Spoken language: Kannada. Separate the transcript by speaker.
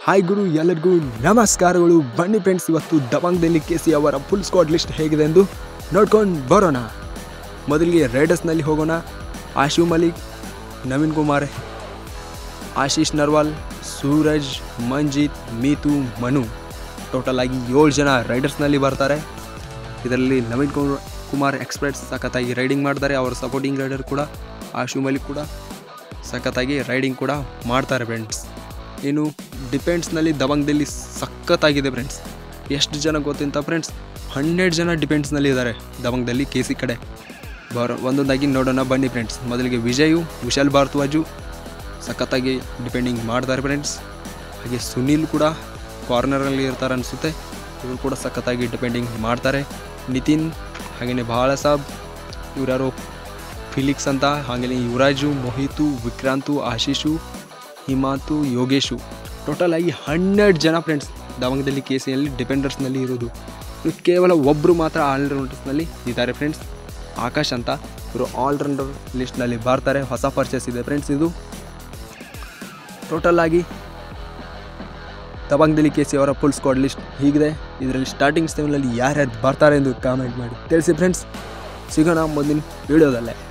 Speaker 1: ಹಾಯ್ ಗುರು ಎಲ್ಲರಿಗೂ ನಮಸ್ಕಾರಗಳು ಬನ್ನಿ ಫ್ರೆಂಡ್ಸ್ ಇವತ್ತು ದಬಾಂಗ್ದಲ್ಲಿ ಕೆ ಸಿ ಅವರ ಫುಲ್ ಸ್ಕ್ವಾಡ್ ಲಿಸ್ಟ್ ಹೇಗಿದೆ ಎಂದು ನೋಡ್ಕೊಂಡು ಬರೋಣ ಮೊದಲಿಗೆ ರೈಡರ್ಸ್ನಲ್ಲಿ ಹೋಗೋಣ ಆಶು ಮಲಿಕ್ ನವೀನ್ ಕುಮಾರ್ ಆಶೀಶ್ ನರ್ವಾಲ್ ಸೂರಜ್ ಮಂಜಿತ್ ಮೀತು ಮನು ಟೋಟಲ್ ಆಗಿ ಏಳು ಜನ ರೈಡರ್ಸ್ನಲ್ಲಿ ಬರ್ತಾರೆ ಇದರಲ್ಲಿ ನವೀನ್ ಕುಮಾರ್ ಕುಮಾರ್ ಎಕ್ಸ್ಪರ್ಟ್ಸ್ ಸಖತ್ತಾಗಿ ರೈಡಿಂಗ್ ಮಾಡ್ತಾರೆ ಅವರ ಸಪೋರ್ಟಿಂಗ್ ರೈಡರ್ ಕೂಡ ಆಶು ಮಲಿಕ್ ಕೂಡ ಸಖತ್ತಾಗಿ ರೈಡಿಂಗ್ ಕೂಡ ಮಾಡ್ತಾರೆ ಫ್ರೆಂಡ್ಸ್ ಇನ್ನು ಡಿಪೆಂಡ್ಸ್ನಲ್ಲಿ ದಬಂಗ್ದಲ್ಲಿ ಸಖತ್ತಾಗಿದೆ ಫ್ರೆಂಡ್ಸ್ ಎಷ್ಟು ಜನ ಗೊತ್ತಿಂತ ಫ್ರೆಂಡ್ಸ್ ಹನ್ನೆರಡು ಜನ ಡಿಪೆಂಡ್ಸ್ನಲ್ಲಿ ಇದ್ದಾರೆ ದಬಂಗ್ದಲ್ಲಿ ಕೆ ಸಿ ಕಡೆ ಬರೋ ಒಂದೊಂದಾಗಿ ನೋಡೋಣ ಬನ್ನಿ ಫ್ರೆಂಡ್ಸ್ ಮೊದಲಿಗೆ ವಿಜಯು ವಿಶಾಲ್ ಭಾರದ್ವಾಜು ಸಖತ್ತಾಗಿ ಡಿಪೆಂಡಿಂಗ್ ಮಾಡ್ತಾರೆ ಫ್ರೆಂಡ್ಸ್ ಹಾಗೆ ಸುನೀಲ್ ಕೂಡ ಕಾರ್ನರಲ್ಲಿ ಇರ್ತಾರೆ ಅನಿಸುತ್ತೆ ಇವರು ಕೂಡ ಸಖತ್ತಾಗಿ ಡಿಪೆಂಡಿಂಗ್ ಮಾಡ್ತಾರೆ ನಿತಿನ್ ಹಾಗೆಯೇ ಭಾಳ ಸಾಬ್ ಇವರ್ಯಾರು ಫಿಲಿಕ್ಸ್ ಅಂತ ಹಾಗೆಯೇ ಯುವರಾಜು ಮೊಹಿತು ವಿಕ್ರಾಂತು ಆಶೀಶು ಹಿಮಾಂತು ಯೋಗೇಶು ಟೋಟಲ್ ಆಗಿ ಹನ್ನೆರಡು ಜನ ಫ್ರೆಂಡ್ಸ್ ದಾವಣಗೆರೆಯಲ್ಲಿ ಕೆ ಸಿಯಲ್ಲಿ ಡಿಪೆಂಡರ್ಸ್ನಲ್ಲಿ ಇರೋದು ಇನ್ನು ಕೇವಲ ಒಬ್ಬರು ಮಾತ್ರ ಆಲ್ರೌಂಡರ್ಸ್ನಲ್ಲಿ ಇದ್ದಾರೆ ಫ್ರೆಂಡ್ಸ್ ಆಕಾಶ್ ಅಂತ ಇವರು ಆಲ್ರೌಂಡರ್ ಲಿಸ್ಟ್ನಲ್ಲಿ ಬರ್ತಾರೆ ಹೊಸ ಪರ್ಚೇಸ್ ಇದೆ ಫ್ರೆಂಡ್ಸ್ ಇದು ಟೋಟಲ್ ಆಗಿ ದಬಾಂಗ್ದಲ್ಲಿ ಕೆ ಸಿ ಅವರ ಫುಲ್ ಸ್ಕ್ವಾಡ್ ಲಿಸ್ಟ್ ಹೀಗಿದೆ ಇದರಲ್ಲಿ ಸ್ಟಾರ್ಟಿಂಗ್ ಸ್ಟೈಮ್ನಲ್ಲಿ ಯಾರ್ಯಾರು ಬರ್ತಾರೆ ಎಂದು ಕಾಮೆಂಟ್ ಮಾಡಿ ತಿಳಿಸಿ ಫ್ರೆಂಡ್ಸ್ ಸಿಗೋಣ ಮುಂದಿನ ವಿಡಿಯೋದಲ್ಲೇ